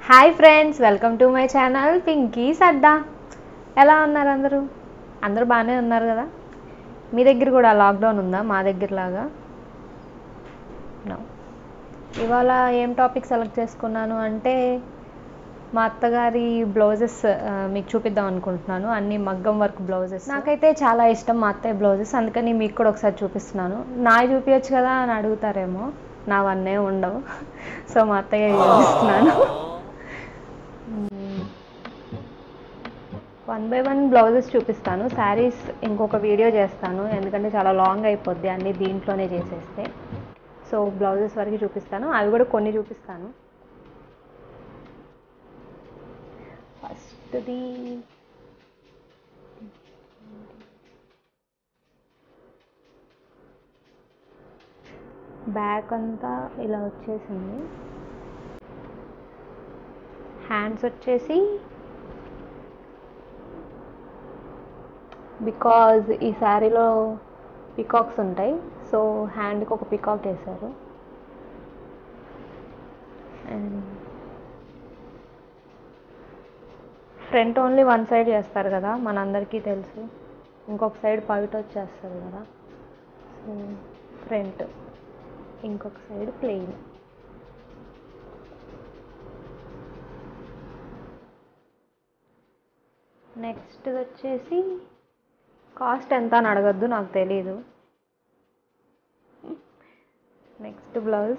Hi friends welcome to my channel Pinky Sadda ఎలా ఉన్నారు అందరూ అందరూ బాగానే ఉన్నారు కదా మీ దగ్గర కూడా లాక్డౌన్ ఉందా మా దగ్గర లాగా No. ఇవాళ ఏం టాపిక్ సెలెక్ట్ చేసుకున్నాను అంటే మా అత్తగారి బ్లౌజెస్ మీకు చూపిద్దాం అనుకుంటున్నాను అన్ని మగ్గం వర్క్ బ్లౌజెస్ నాకైతే చాలా ఇష్టం మా అత్తయ్య బ్లౌజెస్ అందుకని మీకు కూడా ఒకసారి చూపిస్తున్నాను నా చూపించచ్చు కదా అని అడుగుతారేమో నావన్నే ఉండవు సో మా అత్తయ్య చూపిస్తున్నాను వన్ బై వన్ బ్లౌజెస్ చూపిస్తాను శారీస్ ఇంకొక వీడియో చేస్తాను ఎందుకంటే చాలా లాంగ్ అయిపోద్ది అన్ని దీంట్లోనే చేసేస్తే సో బ్లౌజెస్ వరకు చూపిస్తాను అవి కూడా కొన్ని చూపిస్తాను ఫస్ట్ది బ్యాక్ అంతా ఇలా వచ్చేసింది హ్యాండ్స్ వచ్చేసి బికాజ్ ఈ శారీలో పికాక్స్ ఉంటాయి సో హ్యాండ్కి ఒక పికాక్ వేశారు and front only one side చేస్తారు కదా మనందరికీ తెలుసు ఇంకొక సైడ్ పవిట వచ్చేస్తుంది కదా సో ఫ్రంట్ ఇంకొక సైడ్ ప్లెయిన్ నెక్స్ట్ వచ్చేసి కాస్ట్ ఎంత అని అడగద్దు నాకు తెలీదు నెక్స్ట్ బ్లౌజ్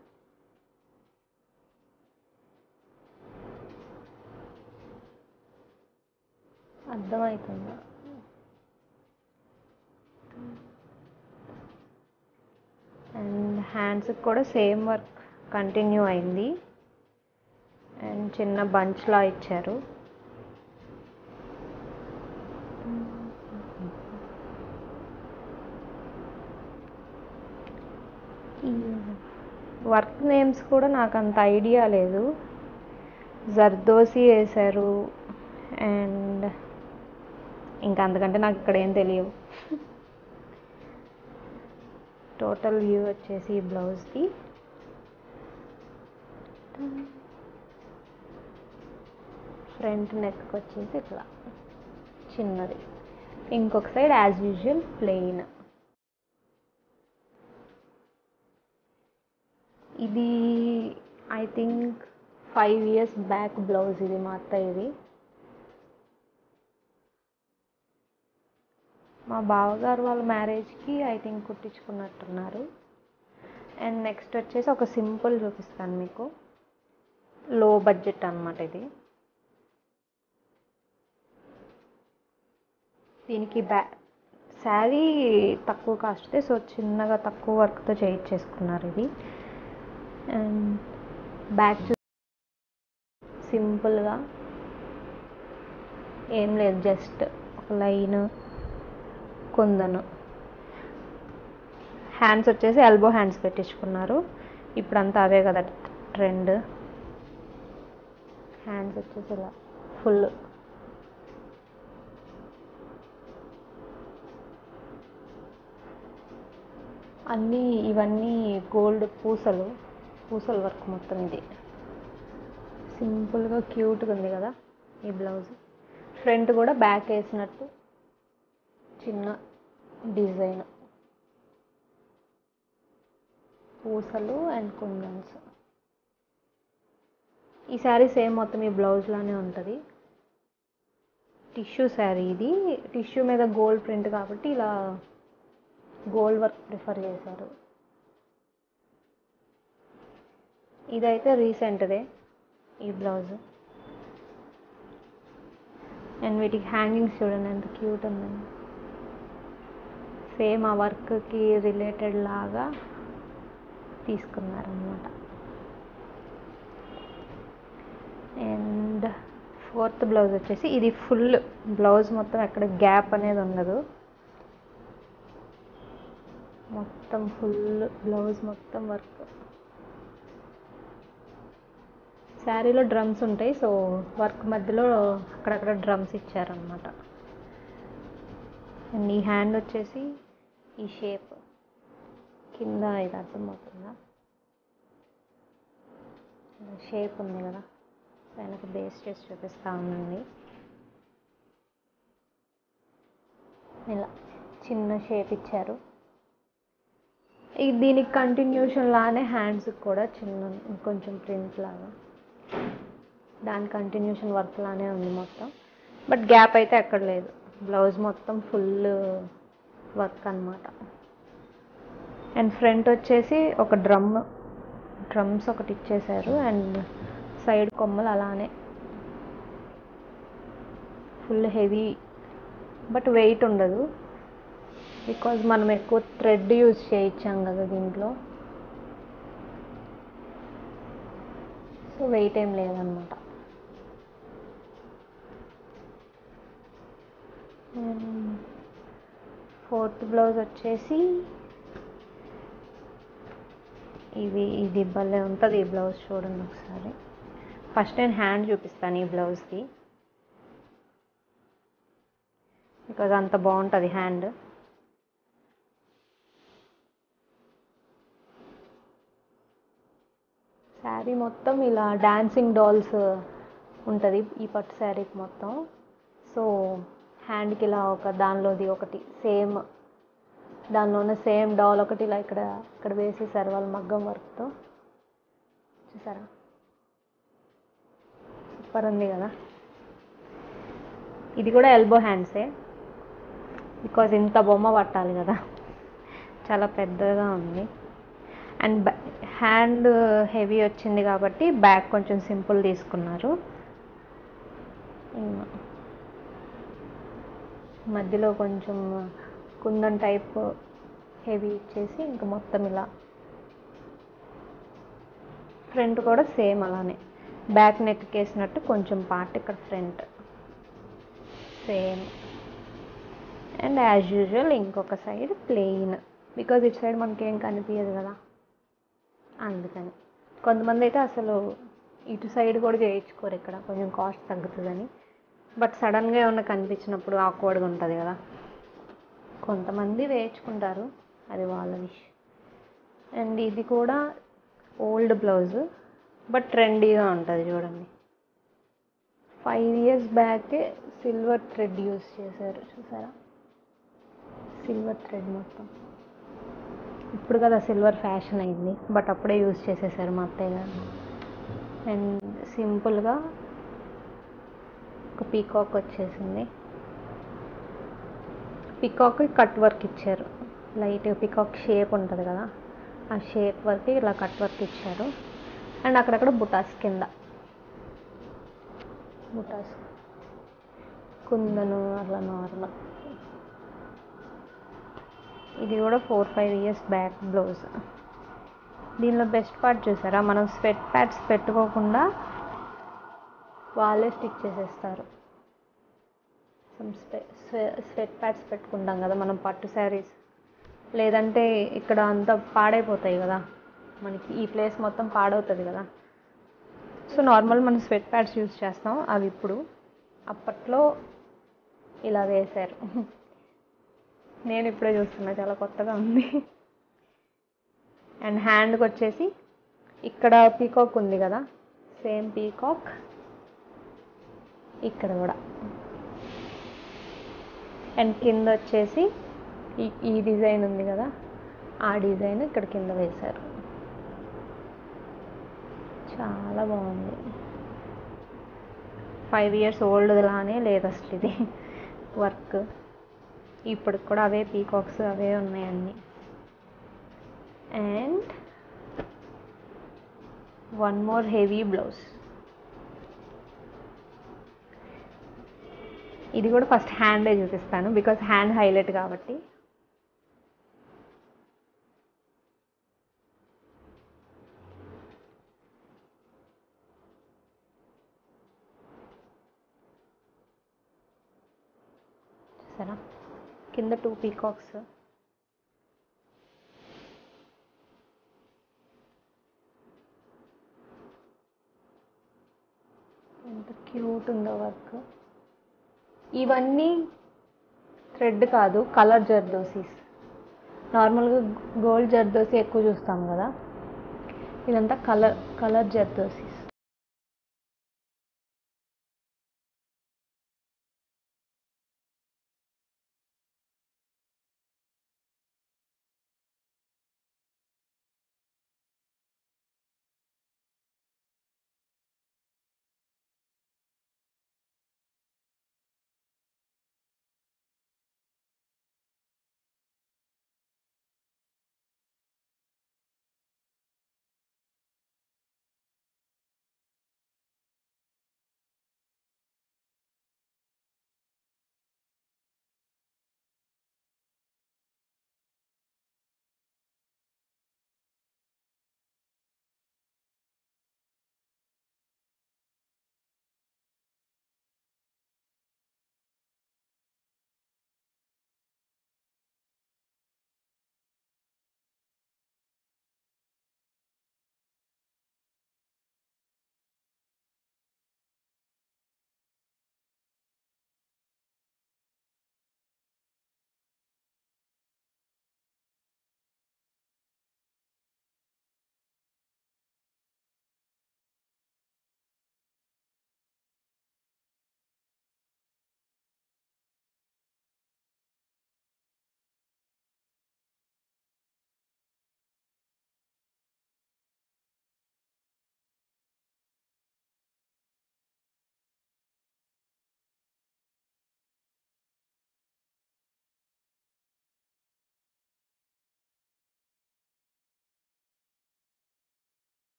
అర్థమవుతుందా అండ్ హ్యాండ్స్కి కూడా సేమ్ వర్క్ కంటిన్యూ అయింది అండ్ చిన్న బంచ్లా ఇచ్చారు వర్క్ నేమ్స్ కూడా నాకు అంత ఐడియా లేదు జర్దోసి వేశారు అండ్ ఇంకా అంతకంటే నాకు ఇక్కడ ఏం తెలియవు టోటల్ వ్యూ వచ్చేసి ఈ బ్లౌజ్ది ఫ్రంట్ నెక్ వచ్చేసి ఇట్లా చిన్నది ఇంకొక సైడ్ యాజ్ యూజువల్ ప్లెయిన్ ఇది I think five years back blouse ఇది మా అత్త ఇది మా బావగారు వాళ్ళ మ్యారేజ్కి ఐ థింక్ కుట్టించుకున్నట్టున్నారు అండ్ నెక్స్ట్ వచ్చేసి ఒక సింపుల్ చూపిస్తాను మీకు లో బడ్జెట్ అనమాట ఇది దీనికి బ్యా శారీ తక్కువ కాస్ట్దే సో చిన్నగా తక్కువ వర్క్తో చేయించేసుకున్నారు ఇది అండ్ బ్యాక్ చూ సింపుల్గా ఏం లేదు జస్ట్ ఒక లైన్ కుందను హ్యాండ్స్ వచ్చేసి ఎల్బో హ్యాండ్స్ పెట్టించుకున్నారు ఇప్పుడంతా అవే కదా ట్రెండ్ హ్యాండ్స్ వచ్చేసి ఇలా ఫుల్ అన్నీ ఇవన్నీ గోల్డ్ పూసలు పూసల వర్క్ మొత్తం ఇది సింపుల్గా క్యూట్గా ఉంది కదా ఈ బ్లౌజ్ ఫ్రంట్ కూడా బ్యాక్ వేసినట్టు చిన్న డిజైన్ పూసలు అండ్ కుందన్స్ ఈ శారీ సేమ్ మొత్తం ఈ బ్లౌజ్లానే ఉంటుంది టిష్యూ శారీ ఇది టిష్యూ మీద గోల్డ్ ప్రింట్ కాబట్టి ఇలా గోల్డ్ వర్క్ ప్రిఫర్ చేశారు ఇదైతే రీసెంట్దే ఈ బ్లౌజ్ అండ్ వీటికి హ్యాంగింగ్స్ చూడండి ఎంత క్యూట్ ఉందండి సేమ్ ఆ వర్క్కి రిలేటెడ్ లాగా తీసుకున్నారనమాట అండ్ ఫోర్త్ బ్లౌజ్ వచ్చేసి ఇది ఫుల్ బ్లౌజ్ మొత్తం ఎక్కడ గ్యాప్ అనేది ఉండదు మొత్తం ఫుల్ బ్లౌజ్ మొత్తం వర్క్ శారీలో డ్రమ్స్ ఉంటాయి సో వర్క్ మధ్యలో అక్కడక్కడ డ్రమ్స్ ఇచ్చారనమాట అండ్ ఈ హ్యాండ్ వచ్చేసి ఈ షేప్ కింద ఇది అర్థమవుతుందా షేప్ ఉంది కదా వెనక బేస్ చేసి చూపిస్తా ఉండండి ఇలా చిన్న షేప్ ఇచ్చారు ఈ దీనికి కంటిన్యూషన్ లానే హ్యాండ్స్ కూడా చిన్న కొంచెం ప్రింట్ లాగా దాని కంటిన్యూషన్ వర్క్ లానే ఉంది మొత్తం బట్ గ్యాప్ అయితే ఎక్కడ లేదు బ్లౌజ్ మొత్తం ఫుల్ వర్క్ అనమాట అండ్ ఫ్రంట్ వచ్చేసి ఒక డ్రమ్ డ్రమ్స్ ఒకటి ఇచ్చేసారు అండ్ సైడ్ కొమ్మలు అలానే ఫుల్ హెవీ బట్ వెయిట్ ఉండదు బికాజ్ మనం ఎక్కువ థ్రెడ్ యూజ్ చేయించాం కదా దీంట్లో సో వెయిట్ ఏం లేదనమాట ఫోర్త్ బ్లౌజ్ వచ్చేసి ఇది ఇది భలే ఉంటుంది ఈ బ్లౌజ్ చూడండి ఒకసారి ఫస్ట్ నేను హ్యాండ్ చూపిస్తాను ఈ బ్లౌజ్కి బికాజ్ అంత బాగుంటుంది హ్యాండ్ శారీ మొత్తం ఇలా డాన్సింగ్ డాల్స్ ఉంటుంది ఈ పట్టు శారీకి మొత్తం సో హ్యాండ్కి ఇలా ఒక దానిలోది ఒకటి సేమ్ దానిలోనే సేమ్ డాల్ ఒకటి ఇలా ఇక్కడ ఇక్కడ వేసేసారు వాళ్ళ మగ్గం వర్క్తో చూసారా సూపర్ ఉంది కదా ఇది కూడా ఎల్బో హ్యాండ్సే బికాజ్ ఇంత బొమ్మ పట్టాలి కదా చాలా పెద్దగా ఉంది అండ్ హ్యాండ్ హెవీ వచ్చింది కాబట్టి బ్యాక్ కొంచెం సింపుల్ తీసుకున్నారు ఉమ్. మధ్యలో కొంచెం కుందన్ టైప్ హెవీ ఇచ్చేసి ఇంకా మొత్తం ఇలా ఫ్రంట్ కూడా సేమ్ అలానే బ్యాక్ నెక్ వేసినట్టు కొంచెం పార్ట్ ఇక్కడ front same and as usual ఇంకొక సైడ్ ప్లెయిన్ బికాజ్ ఇటు సైడ్ మనకేం కనిపించదు కదా అందుకని కొంతమంది అయితే అసలు ఇటు సైడ్ కూడా చేయించుకోరు ఇక్కడ కొంచెం కాస్ట్ తగ్గుతుందని బట్ సడన్గా ఏమన్నా కనిపించినప్పుడు ఆక్వర్డ్గా ఉంటుంది కదా కొంతమంది వేయించుకుంటారు అది వాళ్ళ విష్ అండ్ ఇది కూడా ఓల్డ్ బ్లౌజ్ బట్ ట్రెండీగా ఉంటుంది చూడండి ఫైవ్ ఇయర్స్ బ్యాకే సిల్వర్ థ్రెడ్ యూస్ చేశారు చూసారా సిల్వర్ థ్రెడ్ మొత్తం ఇప్పుడు కదా సిల్వర్ ఫ్యాషన్ అయింది బట్ అప్పుడే యూజ్ చేసేసారు మా అత్తయ్య గారు అండ్ సింపుల్గా ఒక పీకాక్ వచ్చేసింది పీకాక్ కట్ వర్క్ ఇచ్చారు లైట్ పీకాక్ షేప్ ఉంటుంది కదా ఆ షేప్ వర్క్ ఇలా కట్ వర్క్ ఇచ్చారు అండ్ అక్కడక్కడ బుటాస్ కింద బుటాస్ కుందను అట్లా నార్మల్ ఇది కూడా four five years back blouse దీనిలో బెస్ట్ పార్ట్ చూసారా మనం స్వెట్ ప్యాడ్స్ పెట్టుకోకుండా వాళ్ళే స్టిచ్ చేసేస్తారు స్వెట్ ప్యాడ్స్ పెట్టుకుంటాం కదా మనం పట్టు శారీస్ లేదంటే ఇక్కడ అంతా పాడైపోతాయి కదా మనకి ఈ ప్లేస్ మొత్తం పాడవుతుంది కదా సో నార్మల్ మనం స్వెట్ ప్యాడ్స్ యూజ్ చేస్తాం అవి ఇప్పుడు అప్పట్లో ఇలా వేశారు నేను ఇప్పుడే చూస్తున్నా చాలా కొత్తగా ఉంది అండ్ హ్యాండ్కి వచ్చేసి ఇక్కడ పీకాక్ ఉంది కదా సేమ్ పీకాక్ ఇక్కడ కూడా అండ్ కింద వచ్చేసి ఈ ఈ డిజైన్ ఉంది కదా ఆ డిజైన్ ఇక్కడ కింద వేశారు చాలా బాగుంది ఫైవ్ ఇయర్స్ ఓల్డ్ లానే లేదు అసలు ఇది వర్క్ ఇప్పుడు కూడా అవే పీకాక్స్ అవే ఉన్నాయి అన్నీ and one more heavy blouse ఇది కూడా ఫస్ట్ హ్యాండే చూపిస్తాను బికాస్ హ్యాండ్ హైలైట్ కాబట్టి చూసారా కింద టూ పీకాక్స్ ఎంత క్యూట్ ఉందో వర్క్ ఇవన్నీ థ్రెడ్ కాదు కలర్ జర్దోసీస్ నార్మల్గా గోల్డ్ జర్దోసి ఎక్కువ చూస్తాం కదా ఇదంతా కలర్ కలర్ జర్దోసీస్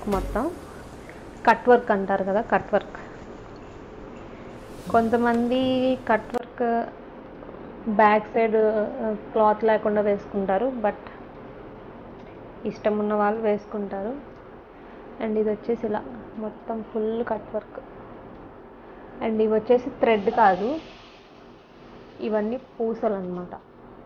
వర్క్ మొత్తం కట్ వర్క్ అంటారు కదా కట్ వర్క్ కొంతమంది cut work back side cloth లేకుండా వేసుకుంటారు బట్ ఇష్టం ఉన్న వాళ్ళు వేసుకుంటారు అండ్ ఇది వచ్చేసి ఇలా మొత్తం ఫుల్ కట్ వర్క్ అండ్ ఇవి వచ్చేసి థ్రెడ్ కాదు ఇవన్నీ పూసలు అనమాట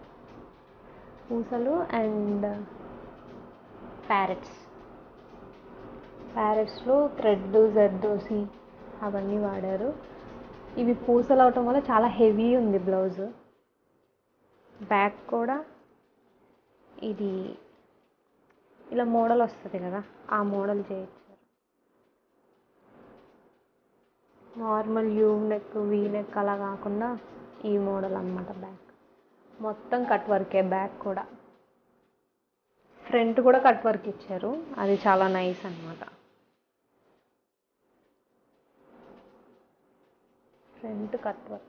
పూసలు అండ్ ప్యారెట్స్ ప్యారెట్స్లో థ్రెడ్ జర్దోసి అవన్నీ వాడారు ఇవి పూసలు అవటం వల్ల చాలా హెవీ ఉంది బ్లౌజ్ బ్యాక్ కూడా ఇది ఇలా మోడల్ వస్తుంది కదా ఆ మోడల్ చేయించారు normal U neck V neck అలా కాకుండా ఈ మోడల్ అన్నమాట బ్యాక్ మొత్తం కట్ వర్కే బ్యాక్ కూడా ఫ్రంట్ కూడా కట్ వర్క్ ఇచ్చారు అది చాలా నైస్ అన్నమాట ఫ్రంట్ కట్ వర్క్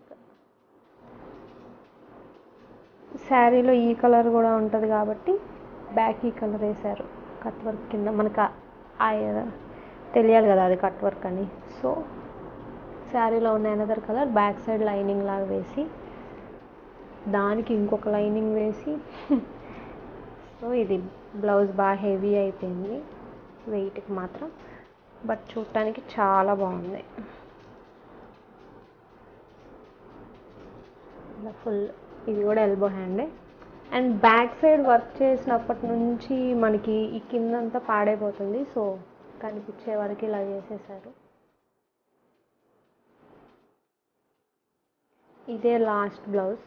శారీలో ఈ కలర్ కూడా ఉంటుంది కాబట్టి బ్యాక్ ఈ కలర్ వేశారు కట్ వర్క్ కింద మనకు ఆ- ఆ తెలియాలి కదా అది కట్ వర్క్ అని సో శారీలో ఉన్న another colour back side lining లాగా వేసి దానికి ఇంకొక లైనింగ్ వేసి సో ఇది బ్లౌజ్ బాగా హెవీ అయిపోయింది వెయిట్కి మాత్రం బట్ చూడటానికి చాలా బాగుంది ఇలా ఫుల్ ఇది కూడా ఎల్బో హ్యాండే అండ్ బ్యాక్ సైడ్ వర్క్ చేసినప్పటి నుంచి మనకి ఈ కిందంతా పాడైపోతుంది సో కనిపించే వరకు ఇలా చేసేసారు ఇదే లాస్ట్ బ్లౌజ్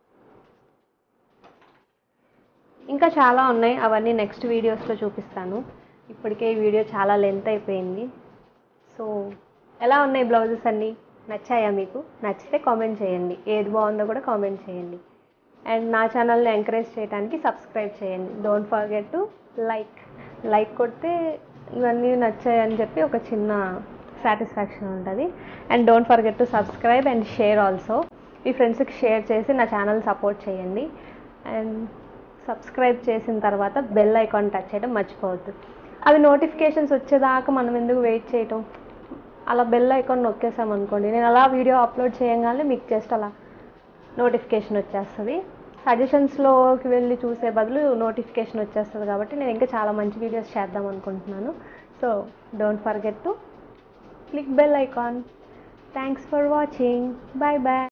ఇంకా చాలా ఉన్నాయి అవన్నీ నెక్స్ట్ వీడియోస్లో చూపిస్తాను ఇప్పటికే ఈ వీడియో చాలా లెంత్ అయిపోయింది సో ఎలా ఉన్నాయి బ్లౌజెస్ అన్నీ నచ్చాయా మీకు నచ్చితే కామెంట్ చేయండి ఏది బాగుందో కూడా కామెంట్ చేయండి అండ్ నా ఛానల్ని ఎంకరేజ్ చేయడానికి సబ్స్క్రైబ్ చేయండి don't forget to like like కొడితే ఇవన్నీ నచ్చాయని చెప్పి ఒక చిన్న సాటిస్ఫాక్షన్ ఉంటుంది and don't forget to subscribe and share also మీ ఫ్రెండ్స్కి షేర్ చేసి నా ఛానల్ సపోర్ట్ చేయండి అండ్ సబ్స్క్రైబ్ చేసిన తర్వాత బెల్ ఐకాన్ టచ్ చేయడం మర్చిపోవద్దు అవి నోటిఫికేషన్స్ వచ్చేదాకా మనం ఎందుకు వెయిట్ చేయటం అలా బెల్ ఐకాన్ నొక్కేసాం అనుకోండి నేను అలా వీడియో అప్లోడ్ చేయగానే మీకు జస్ట్ అలా నోటిఫికేషన్ వచ్చేస్తుంది సజెషన్స్లోకి వెళ్ళి చూసే బదులు నోటిఫికేషన్ వచ్చేస్తుంది కాబట్టి నేను ఇంకా చాలా మంచి వీడియోస్ చేద్దాం అనుకుంటున్నాను so don't forget to click bell icon thanks for watching bye bye